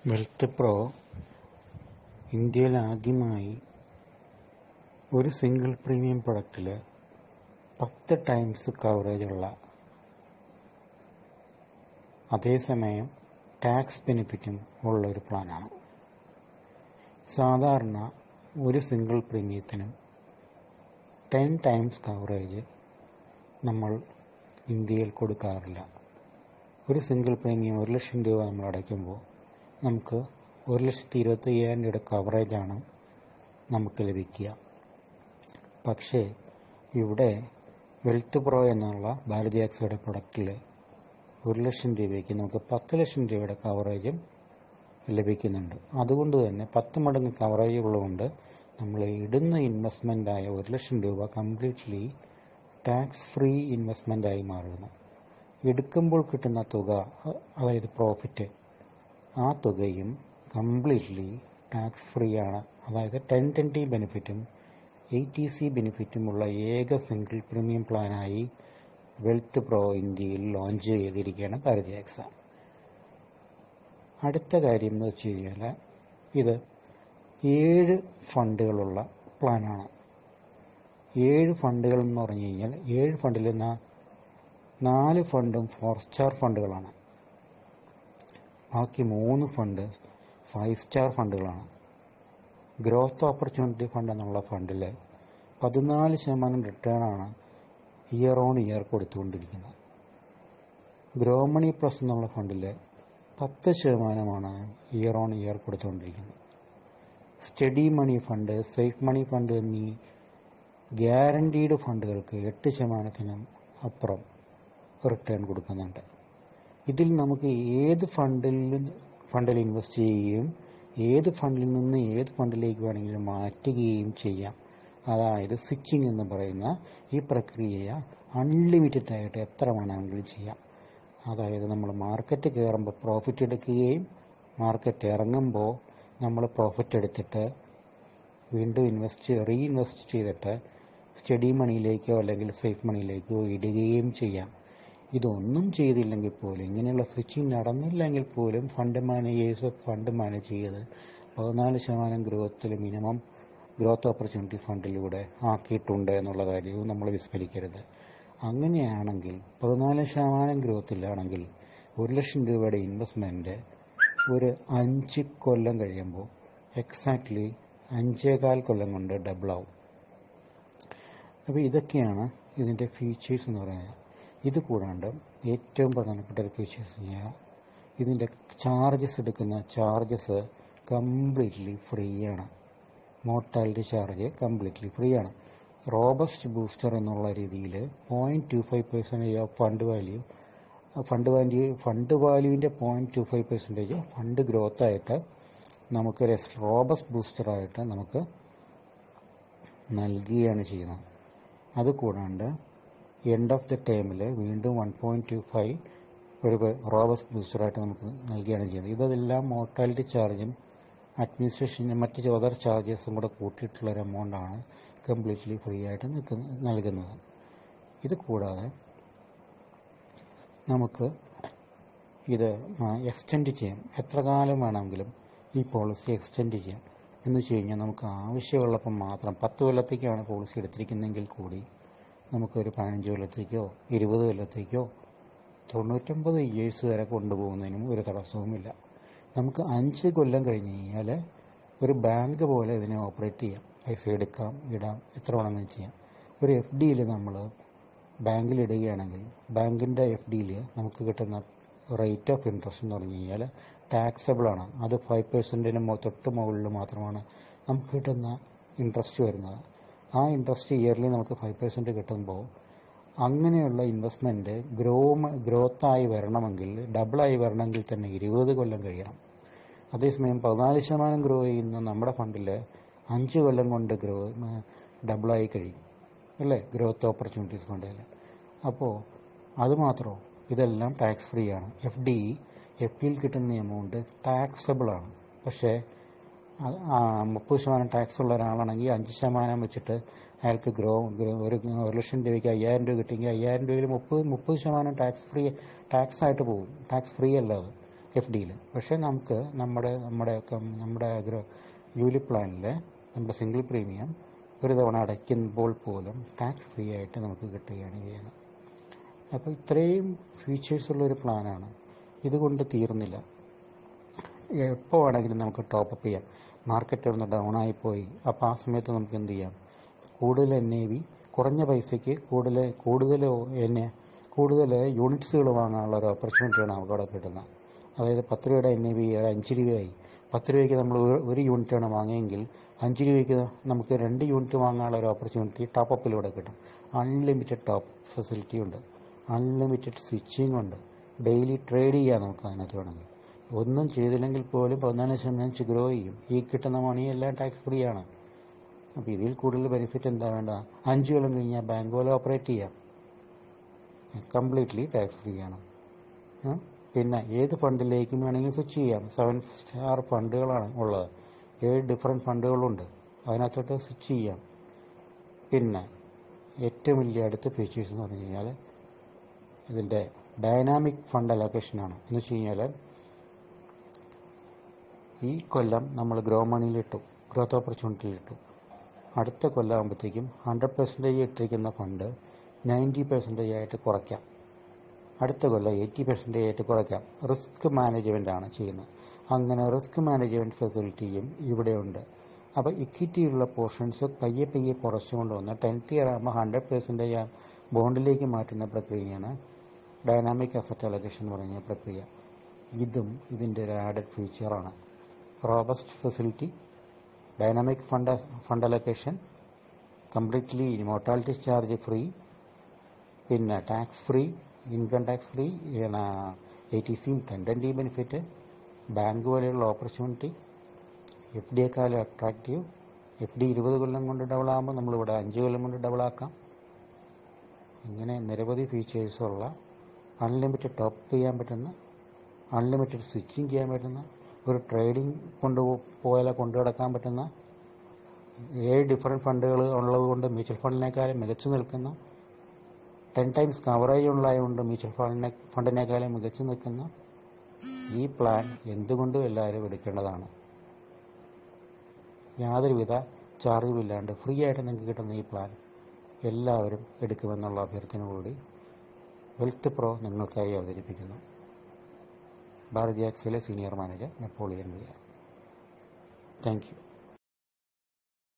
Wealth pro ഇന്ത്യയിൽ ആദ്യമായി ഒരു സിംഗിൾ പ്രീമിയം പ്രൊഡക്റ്റിൽ പത്ത് ടൈംസ് കവറേജുള്ള അതേസമയം ടാക്സ് ബെനിഫിറ്റും ഉള്ള ഒരു പ്ലാനാണ് സാധാരണ ഒരു സിംഗിൾ പ്രീമിയത്തിനും ടെൻ ടൈംസ് കവറേജ് നമ്മൾ ഇന്ത്യയിൽ കൊടുക്കാറില്ല ഒരു സിംഗിൾ പ്രീമിയം ഒരു ലക്ഷം രൂപ നമ്മൾ അടയ്ക്കുമ്പോൾ നമുക്ക് ഒരു ലക്ഷത്തി ഇരുപത്തി അയ്യായിരം രൂപയുടെ കവറേജാണ് നമുക്ക് ലഭിക്കുക പക്ഷേ ഇവിടെ വെൽത്ത് പ്രോ എന്നുള്ള ഭാരതി ആക്സയുടെ പ്രൊഡക്റ്റിൽ ഒരു ലക്ഷം രൂപയ്ക്ക് നമുക്ക് പത്ത് ലക്ഷം രൂപയുടെ കവറേജും ലഭിക്കുന്നുണ്ട് അതുകൊണ്ട് തന്നെ പത്ത് മടങ്ങ് കവറേജ് ഉള്ളതുകൊണ്ട് നമ്മൾ ഇടുന്ന ഇൻവെസ്റ്റ്മെൻ്റായ ഒരു ലക്ഷം രൂപ കംപ്ലീറ്റ്ലി ടാക്സ് ഫ്രീ ഇൻവെസ്റ്റ്മെൻ്റായി മാറുന്നു എടുക്കുമ്പോൾ കിട്ടുന്ന തുക അതായത് പ്രോഫിറ്റ് ആ തുകയും കംപ്ലീറ്റ്ലി ടാക്സ് ഫ്രീ ആണ് അതായത് ടെൻ ടെൻ ടി ബെനിഫിറ്റും എയ്റ്റി സി ബെനിഫിറ്റുമുള്ള ഏക സിംഗിൾ പ്രീമിയം പ്ലാനായി വെൽത്ത് പ്രോ ഇന്ത്യയിൽ ലോഞ്ച് ചെയ്തിരിക്കുകയാണ് ഭാരതി ആക്സ അടുത്ത കാര്യം എന്ന് വെച്ച് കഴിഞ്ഞാൽ ഇത് ഏഴ് ഫണ്ടുകളുള്ള പ്ലാനാണ് ഏഴ് ഫണ്ടുകൾ എന്ന് പറഞ്ഞു കഴിഞ്ഞാൽ ഏഴ് ഫണ്ടിൽ നാല് ഫണ്ടും ഫോർ സ്റ്റാർ ഫണ്ടുകളാണ് ബാക്കി മൂന്ന് ഫണ്ട് ഫൈവ് സ്റ്റാർ ഫണ്ടുകളാണ് ഗ്രോത്ത് ഓപ്പർച്യൂണിറ്റി ഫണ്ട് എന്നുള്ള ഫണ്ടിൽ പതിനാല് ശതമാനം റിട്ടേൺ ആണ് ഇയർ ഓൺ ഇയർ കൊടുത്തുകൊണ്ടിരിക്കുന്നത് ഗ്രോമണി പ്ലസ് എന്നുള്ള ഫണ്ടിൽ പത്ത് ശതമാനമാണ് ഇയർ ഓൺ ഇയർ കൊടുത്തുകൊണ്ടിരിക്കുന്നത് steady money fund safe money fund എന്നീ ഗ്യാരണ്ടീഡ് ഫണ്ടുകൾക്ക് എട്ട് ശതമാനത്തിനും അപ്പുറം റിട്ടേൺ കൊടുക്കുന്നുണ്ട് ഇതിൽ നമുക്ക് ഏത് ഫണ്ടിൽ ഫണ്ടിൽ ഇൻവെസ്റ്റ് ചെയ്യുകയും ഏത് ഫണ്ടിൽ നിന്ന് ഏത് ഫണ്ടിലേക്ക് വേണമെങ്കിലും മാറ്റുകയും ചെയ്യാം അതായത് സ്വിച്ചിങ് എന്ന് പറയുന്ന ഈ പ്രക്രിയ അൺലിമിറ്റഡ് ആയിട്ട് എത്ര വേണമെങ്കിലും ചെയ്യാം അതായത് നമ്മൾ മാർക്കറ്റ് കയറുമ്പോൾ പ്രോഫിറ്റ് എടുക്കുകയും മാർക്കറ്റ് ഇറങ്ങുമ്പോൾ നമ്മൾ പ്രോഫിറ്റ് എടുത്തിട്ട് വീണ്ടും ഇൻവെസ്റ്റ് റീഇൻവെസ്റ്റ് ചെയ്തിട്ട് സ്റ്റഡി മണിയിലേക്കോ അല്ലെങ്കിൽ സേഫ് മണിയിലേക്കോ ഇടുകയും ചെയ്യാം ഇതൊന്നും ചെയ്തില്ലെങ്കിൽ പോലും ഇങ്ങനെയുള്ള സ്വിച്ചിങ് നടന്നില്ലെങ്കിൽ പോലും ഫണ്ട് മാനേജേഴ്സ് ഫണ്ട് മാനേജ് ചെയ്ത് പതിനാല് ശതമാനം ഗ്രോത്തിൽ മിനിമം ഗ്രോത്ത് ഓപ്പർച്യൂണിറ്റി ഫണ്ടിലൂടെ ആക്കിയിട്ടുണ്ട് എന്നുള്ള കാര്യവും നമ്മൾ വിസ്മരിക്കരുത് അങ്ങനെയാണെങ്കിൽ പതിനാല് ശതമാനം ഗ്രോത്തിലാണെങ്കിൽ ഒരു ലക്ഷം രൂപയുടെ ഇൻവെസ്റ്റ്മെൻറ്റ് ഒരു അഞ്ച് കൊല്ലം കഴിയുമ്പോൾ എക്സാക്ട്ലി അഞ്ചേകാൽ കൊല്ലം കൊണ്ട് ഡബിളാവും അപ്പോൾ ഇതൊക്കെയാണ് ഇതിൻ്റെ ഫീച്ചേഴ്സ് എന്ന് പറയുന്നത് ഇത് കൂടാണ്ട് ഏറ്റവും പ്രധാനപ്പെട്ട ഒരു ഫീച്ചേഴ്സ് കഴിഞ്ഞാൽ ഇതിൻ്റെ ചാർജസ് എടുക്കുന്ന ചാർജസ് കംപ്ലീറ്റ്ലി ഫ്രീ ആണ് മോർട്ടാലിറ്റി ചാർജ് കംപ്ലീറ്റ്ലി ഫ്രീ ആണ് റോബസ്റ്റ് ബൂസ്റ്റർ എന്നുള്ള രീതിയിൽ point two five percentage of fund value fund value fund വാല്യൂവിൻ്റെ point two five percentage fund growth ആയിട്ട് നമുക്ക് റോബസ്റ്റ് ബൂസ്റ്ററായിട്ട് നമുക്ക് നൽകുകയാണ് ചെയ്യുന്നത് അതുകൂടാണ്ട് എൻഡ് ഓഫ് ദി ടൈമിൽ വീണ്ടും വൺ പോയിൻറ്റ് ടു ഫൈവ് ഒരു റോബസ് ബൂസ്റ്ററായിട്ട് നമുക്ക് നൽകുകയാണ് ചെയ്യുന്നത് ഇതെല്ലാം മോർട്ടാലിറ്റി ചാർജും അഡ്മിനിസ്ട്രേഷനും മറ്റ് ചോദർ ചാർജസും കൂടെ കൂട്ടിയിട്ടുള്ള ഒരു എമൗണ്ടാണ് കംപ്ലീറ്റ്ലി ഫ്രീ ആയിട്ട് നിൽക്കുന്ന നൽകുന്നത് ഇത് കൂടാതെ നമുക്ക് ഇത് എക്സ്റ്റെൻഡ് ചെയ്യാം എത്ര കാലം വേണമെങ്കിലും ഈ പോളിസി എക്സ്റ്റെൻഡ് ചെയ്യാം എന്ന് വെച്ച് കഴിഞ്ഞാൽ നമുക്ക് ആവശ്യമുള്ളപ്പം മാത്രം പത്ത് കൊല്ലത്തേക്കാണ് പോളിസി എടുത്തിരിക്കുന്നതെങ്കിൽ കൂടി നമുക്കൊരു പതിനഞ്ച് കൊല്ലത്തേക്കോ ഇരുപത് കൊല്ലത്തേക്കോ തൊണ്ണൂറ്റൊമ്പത് ഇയേഴ്സ് വരെ കൊണ്ടുപോകുന്നതിനും ഒരു തടസ്സവുമില്ല നമുക്ക് അഞ്ച് കൊല്ലം കഴിഞ്ഞ് കഴിഞ്ഞാൽ ഒരു ബാങ്ക് പോലെ ഇതിനെ ഓപ്പറേറ്റ് ചെയ്യാം പൈസ എടുക്കാം ഇടാം എത്ര വേണമെങ്കിലും ചെയ്യാം ഒരു എഫ് ഡിയിൽ നമ്മൾ ബാങ്കിൽ ഇടുകയാണെങ്കിൽ ബാങ്കിൻ്റെ എഫ് ഡിയിൽ നമുക്ക് കിട്ടുന്ന റേറ്റ് ഓഫ് ഇൻട്രസ്റ്റ് എന്ന് പറഞ്ഞു കഴിഞ്ഞാൽ ടാക്സബിൾ ആണ് അത് ഫൈവ് പെർസെൻറ്റിന് തൊട്ട് മുകളിൽ മാത്രമാണ് നമുക്ക് കിട്ടുന്ന ഇൻട്രസ്റ്റ് വരുന്നത് ആ ഇൻട്രസ്റ്റ് ഇയർലി നമുക്ക് ഫൈവ് പെർസെൻറ്റ് കിട്ടുമ്പോൾ അങ്ങനെയുള്ള ഇൻവെസ്റ്റ്മെൻറ്റ് ഗ്രോ ഗ്രോത്തായി വരണമെങ്കിൽ ഡബിളായി വരണമെങ്കിൽ തന്നെ ഇരുപത് കൊല്ലം കഴിയണം അതേസമയം പതിനാല് ശതമാനം ഗ്രോ ചെയ്യുന്ന നമ്മുടെ ഫണ്ടിൽ അഞ്ച് കൊല്ലം കൊണ്ട് ഗ്രോ ഡബിളായി കഴിയും അല്ലേ ഗ്രോത്ത് ഓപ്പർച്യൂണിറ്റീസ് ഫണ്ടിൽ അപ്പോൾ അതുമാത്രമോ ഇതെല്ലാം ടാക്സ് ഫ്രീ ആണ് എഫ് ഡി എഫ് ഡിയിൽ കിട്ടുന്ന എമൗണ്ട് ടാക്സബിൾ ആണ് പക്ഷേ മുപ്പത് ശതമാനം ടാക്സ് ഉള്ള ഒരാളാണെങ്കിൽ അഞ്ച് ശതമാനം വെച്ചിട്ട് അയാൾക്ക് ഗ്രോ ഗ്രോ- ഒരു ഒരു ലക്ഷം രൂപയ്ക്ക് അയ്യായിരം രൂപ കിട്ടിയെങ്കിൽ അയ്യായിരം രൂപയിൽ മുപ്പത് മുപ്പത് ശതമാനം ടാക്സ് ഫ്രീ ടാക്സ് ആയിട്ട് പോകും ടാക്സ് ഫ്രീ അല്ല അത് എഫ് ഡിയിൽ പക്ഷേ നമുക്ക് നമ്മുടെ നമ്മുടെ കം- നമ്മുടെ ഗ്രോ യൂലി പ്ലാനിൽ നമ്മുടെ സിംഗിൾ പ്രീമിയം ഒരു തവണ അടയ്ക്കുമ്പോൾ പോലും ടാക്സ് ഫ്രീ ആയിട്ട് നമുക്ക് കിട്ടുകയാണ് ചെയ്യുന്നത് അപ്പോൾ ഇത്രയും ഫീച്ചേഴ്സ് ഉള്ള ഒരു പ്ലാനാണ് ഇതുകൊണ്ട് തീർന്നില്ല എപ്പോൾ വേണമെങ്കിലും നമുക്ക് ടോപ്പപ്പ് ചെയ്യാം മാർക്കറ്റ് ഒന്ന് ഡൗൺ ആയിപ്പോയി അപ്പോൾ ആ സമയത്ത് നമുക്ക് എന്ത് ചെയ്യാം കൂടുതൽ എൻ എ വി കുറഞ്ഞ പൈസയ്ക്ക് കൂടുതൽ കൂടുതൽ എൻ എ കൂടുതൽ യൂണിറ്റ്സുകൾ വാങ്ങാനുള്ള ഒരു ഓപ്പർച്യൂണിറ്റിയാണ് നമുക്ക് അവിടെ കിട്ടുന്നത് അതായത് പത്ത് രൂപയുടെ എൻ എ വി അഞ്ച് രൂപയായി പത്ത് രൂപയ്ക്ക് നമ്മൾ ഒരു- ഒരു യൂണിറ്റാണ് വാങ്ങിയെങ്കിൽ അഞ്ച് രൂപയ്ക്ക് നമുക്ക് രണ്ട് യൂണിറ്റ് വാങ്ങാനുള്ള ഒരു ഓപ്പർച്യൂണിറ്റി ടോപ്പപ്പിലൂടെ കിട്ടും അൺലിമിറ്റഡ് ടോപ്പ് ഫെസിലിറ്റി ഉണ്ട് അൺലിമിറ്റഡ് സ്വിച്ചിങ് ഉണ്ട് ഡെയിലി ട്രേഡ് ചെയ്യാം നമുക്ക് അതിനകത്ത് വേണമെങ്കിൽ ഒന്നും ചെയ്തില്ലെങ്കിൽ പോലും പതിനാല് ശതമാനം ഗ്രോ ചെയ്യും ഈ കിട്ടുന്ന മണി എല്ലാം ടാക്സ് ഫ്രീ ആണ് അപ്പോൾ ഇതിൽ കൂടുതൽ ബെനിഫിറ്റ് എന്താ വേണ്ട അഞ്ച് കൊല്ലം കഴിഞ്ഞാൽ ബാങ്ക് പോലെ ഓപ്പറേറ്റ് ചെയ്യാം കംപ്ലീറ്റ്ലി ടാക്സ് ഫ്രീ ആണ് ഉം. പിന്നെ ഏത് ഫണ്ടിലേക്കും വേണമെങ്കിൽ സ്വിച്ച് ചെയ്യാം സെവൻ സ്റ്റാർ ഫണ്ടുകളാണ് ഉള്ളത് ഏഴ് ഡിഫറെൻറ്റ് ഫണ്ടുകളുണ്ട് അതിനകത്തോട്ട് സ്വിച്ച് ചെയ്യാം പിന്നെ ഏറ്റവും വലിയ അടുത്ത ഫീച്ചേഴ്സ് എന്ന് പറഞ്ഞു കഴിഞ്ഞാൽ ഇതിൻ്റെ ഡൈനാമിക് ഫണ്ട് അലോക്കേഷനാണ് എന്ന് വെച്ച് കഴിഞ്ഞാൽ ഈ കൊല്ലം നമ്മൾ ഗ്രോ മണിയിലിട്ടു ഗ്രോത്ത് ഓപ്പർച്യൂണിറ്റിയിലിട്ടു അടുത്ത കൊല്ലം ആകുമ്പോഴത്തേക്കും ഹൺഡ്രഡ് പെർസെൻറ്റേജ് ഇട്ടിരിക്കുന്ന ഫണ്ട് നയൻറ്റി പെർസെൻറ്റേജ് ആയിട്ട് കുറയ്ക്കാം അടുത്ത കൊല്ലം എയ്റ്റി പെർസെൻറ്റേജ് ആയിട്ട് കുറയ്ക്കാം റിസ്ക് മാനേജ്മെൻ്റ് ആണ് ചെയ്യുന്നത് അങ്ങനെ റിസ്ക് മാനേജ്മെൻറ്റ് ഫെസിലിറ്റിയും ഇവിടെയുണ്ട് അപ്പോൾ ഇക്വിറ്റിയുള്ള പോർഷൻസ് പയ്യെ പയ്യെ കുറച്ചുകൊണ്ട് വന്ന് ടെൻത്ത് ഇയർ ആകുമ്പോൾ ഹൺഡ്രഡ് പെർസെൻറ്റേജ് ബോണ്ടിലേക്ക് മാറ്റുന്ന പ്രക്രിയയാണ് ഡൈനാമിക് അസറ്റ് അലൊക്കേഷൻ എന്ന് പറഞ്ഞ പ്രക്രിയ ഇതും ഇതിൻ്റെ ഒരു ആഡഡ് ഫീച്ചറാണ് robust facility dynamic fund fund allocation completely mortality charge free പിന്നെ tax free income tax free A T സിയും ടെൻഡൻറ്റി ബെനിഫിറ്റ് ബാങ്ക് പോലെയുള്ള ഓപ്പർച്യൂണിറ്റി എഫ് ഡി എക്കാളും അട്രാക്റ്റീവ് എഫ് ഡി ഇരുപത് കൊല്ലം കൊണ്ട് ഡബിൾ ആകുമ്പോൾ നമ്മളിവിടെ അഞ്ച് കൊല്ലം കൊണ്ട് ഡബിൾ ആക്കാം ഇങ്ങനെ നിരവധി ഫീച്ചേഴ്സുള്ള അൺലിമിറ്റഡ് ടോപ്പ് ചെയ്യാൻ പറ്റുന്ന അൺലിമിറ്റഡ് സ്വിച്ചിങ് ചെയ്യാൻ പറ്റുന്ന ഒരു ട്രേഡിംഗ് കൊണ്ട് പോയാൽ കൊണ്ടു കിടക്കാൻ പറ്റുന്ന ഏഴ് ഡിഫറെൻറ്റ് ഫണ്ടുകൾ ഉള്ളത് കൊണ്ട് മ്യൂച്വൽ ഫണ്ടിനേക്കാളും മികച്ചു നിൽക്കുന്ന ടെൻ ടൈംസ് കവറേജ് ഉള്ളതുകൊണ്ട് മ്യൂച്വൽ ഫണ്ടിനെ ഫണ്ടിനേക്കാളും മികച്ചു നിൽക്കുന്ന ഈ പ്ലാൻ എന്തുകൊണ്ടും എല്ലാവരും എടുക്കേണ്ടതാണ് യാതൊരുവിധ ചാർജും ഇല്ലാണ്ട് ഫ്രീ ആയിട്ട് നിങ്ങൾക്ക് കിട്ടുന്ന ഈ പ്ലാൻ എല്ലാവരും എടുക്കുമെന്നുള്ള അഭ്യർത്ഥനയോടുകൂടി വെൽത്ത് പ്രോ നിങ്ങൾക്കായി അവതരിപ്പിക്കുന്നു ഭാരതി ആക്സിലെ സീനിയർ മാനേജർ നെപ്പോളിയൻ വിയർ താങ്ക് യു